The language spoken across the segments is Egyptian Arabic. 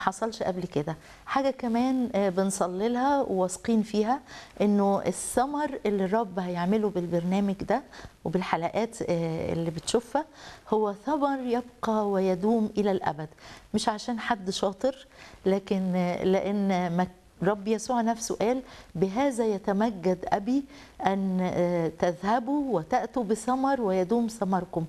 حصلش قبل كده حاجة كمان آه، بنصلي لها وواثقين فيها انه الثمر اللي الرب هيعمله بالبرنامج ده وبالحلقات آه، اللي بتشوفها هو ثمر يبقى ويدوم الى الابد مش عشان حد شاطر لكن آه، لان مك- رب يسوع نفسه قال بهذا يتمجد أبي أن آه، تذهبوا وتأتوا بثمر ويدوم ثمركم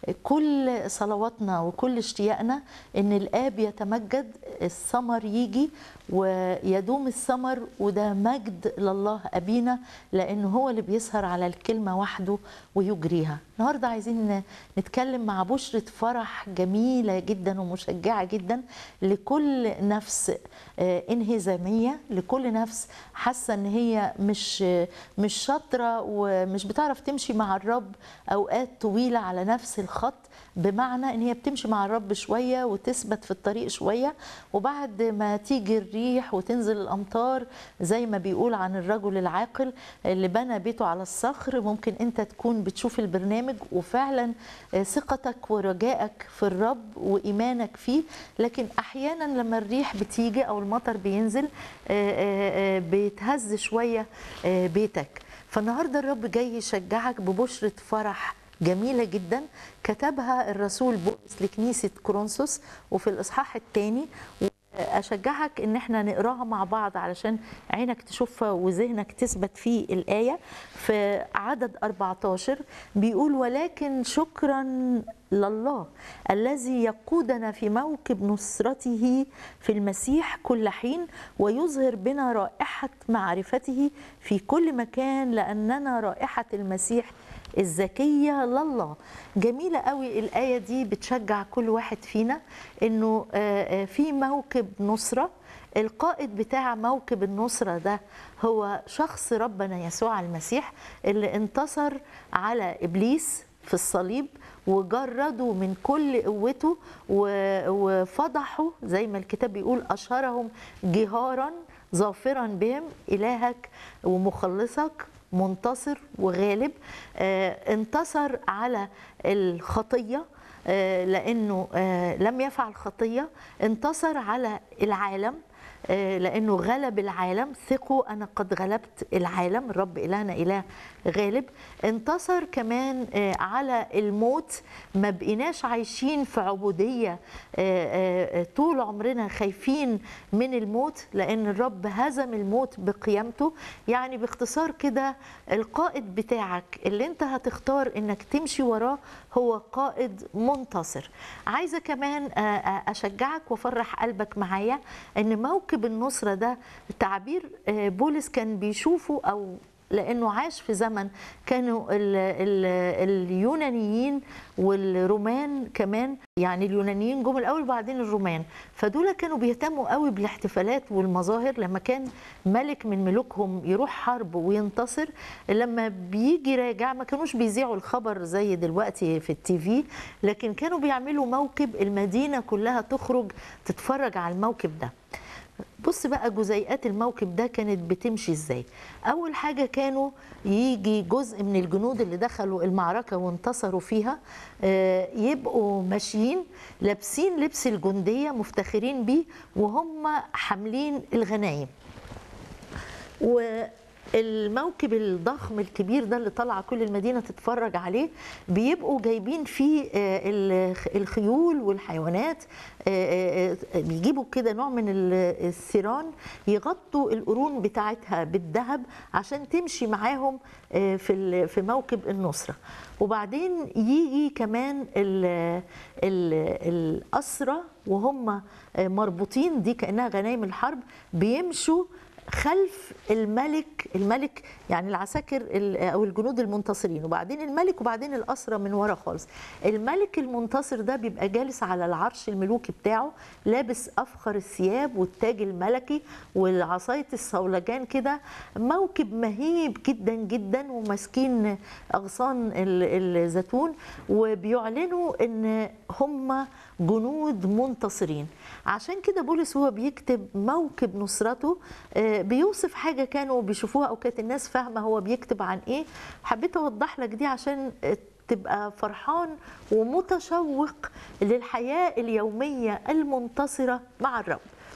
كل صلواتنا وكل اشتياقنا أن الآب يتمجد الثمر يجي ويدوم الثمر وده مجد لله أبينا لأنه هو اللي بيسهر على الكلمة وحده ويجريها النهاردة عايزين نتكلم مع بشرة فرح جميلة جدا ومشجعة جدا لكل نفس آه، انهزامية لكل نفس حاسة ان هي مش مش شاطرة ومش بتعرف تمشي مع الرب اوقات طويلة على نفس الخط بمعنى ان هي بتمشي مع الرب شوية وتثبت في الطريق شوية وبعد ما تيجي الريح وتنزل الامطار زي ما بيقول عن الرجل العاقل اللي بنى بيته على الصخر ممكن انت تكون بتشوف البرنامج وفعلا آه، ثقتك ورجائك في الرب وايمانك فيه لكن احيانا لما الريح بتيجي او المطر بينزل آه، آه، آه، بيتهز شويه آه، بيتك فالنهارده الرب جاي يشجعك ببشره فرح جميلة جدا كتبها الرسول بولس لكنيسة كورنثوس وفي الإصحاح الثاني أشجعك إن احنا نقراها مع بعض علشان عينك تشوفها وذهنك تثبت فيه الآية في عدد 14 بيقول ولكن شكرا لله الذي يقودنا في موكب نصرته في المسيح كل حين ويظهر بنا رائحة معرفته في كل مكان لأننا رائحة المسيح الذكية لله جميلة قوي الآية دي بتشجع كل واحد فينا إنه آه، آه، في موكب نصرة القائد بتاع موكب النصرة ده هو شخص ربنا يسوع المسيح اللي انتصر على إبليس في الصليب وجرده من كل قوته و- وفضحه زي ما الكتاب بيقول أشهرهم جهارا ظافرا بهم إلهك ومخلصك منتصر وغالب آه، انتصر على الخطيه آه، لانه آه، لم يفعل خطيه انتصر على العالم آه، لانه غلب العالم ثقوا انا قد غلبت العالم الرب الهنا اله غالب انتصر كمان آه، على الموت ما بقيناش عايشين في عبوديه آه، آه، آه، طول عمرنا خايفين من الموت لان الرب هزم الموت بقيامته يعني باختصار كده القائد بتاعك اللي انت هتختار انك تمشي وراه هو قائد منتصر عايزه كمان آه، آه، اشجعك وافرح قلبك معايا ان موكب النصره ده تعبير آه، بولس كان بيشوفه او لانه عاش في زمن كانوا ال ال اليونانيين والرومان كمان يعني اليونانيين جم الاول وبعدين الرومان فدول كانوا بيهتموا قوي بالاحتفالات والمظاهر لما كان ملك من ملوكهم يروح حرب وينتصر لما بيجي راجع ما كانوش بيذيعوا الخبر زي دلوقتي في التي في لكن كانوا بيعملوا موكب المدينه كلها تخرج تتفرج على الموكب ده بص بقى جزيئات الموكب ده كانت بتمشي ازاي اول حاجه كانوا يجي جزء من الجنود اللي دخلوا المعركه وانتصروا فيها آه، يبقوا ماشيين لابسين لبس الجنديه مفتخرين بيه وهم حاملين الغنايم والموكب الضخم الكبير ده اللي طالعه كل المدينه تتفرج عليه بيبقوا جايبين فيه آه، الخ- الخيول والحيوانات آه، آه، آه، بيجيبوا كده نوع من ال- الثيران يغطوا القرون بتاعتها بالذهب عشان تمشي معاهم آه، في ال- في موكب النصره وبعدين يجي كمان ال- ال- الاسرى وهم آه، مربوطين دي كانها غنايم الحرب بيمشوا خلف الملك الملك يعني العساكر ال- او الجنود المنتصرين وبعدين الملك وبعدين الاسرى من ورا خالص الملك المنتصر ده بيبقى جالس على العرش الملوكي بتاعه لابس افخر الثياب والتاج الملكي والعصايه الصولجان كده موكب مهيب جدا جدا وماسكين اغصان ال- الزيتون وبيعلنوا ان هم جنود منتصرين عشان كده بولس هو بيكتب موكب نصرته آه، بيوصف حاجه كانوا بيشوفوها او كانت الناس فاهمه هو بيكتب عن ايه حبيت اوضح لك دي عشان آه، تبقى فرحان ومتشوق للحياه اليوميه المنتصره مع الرب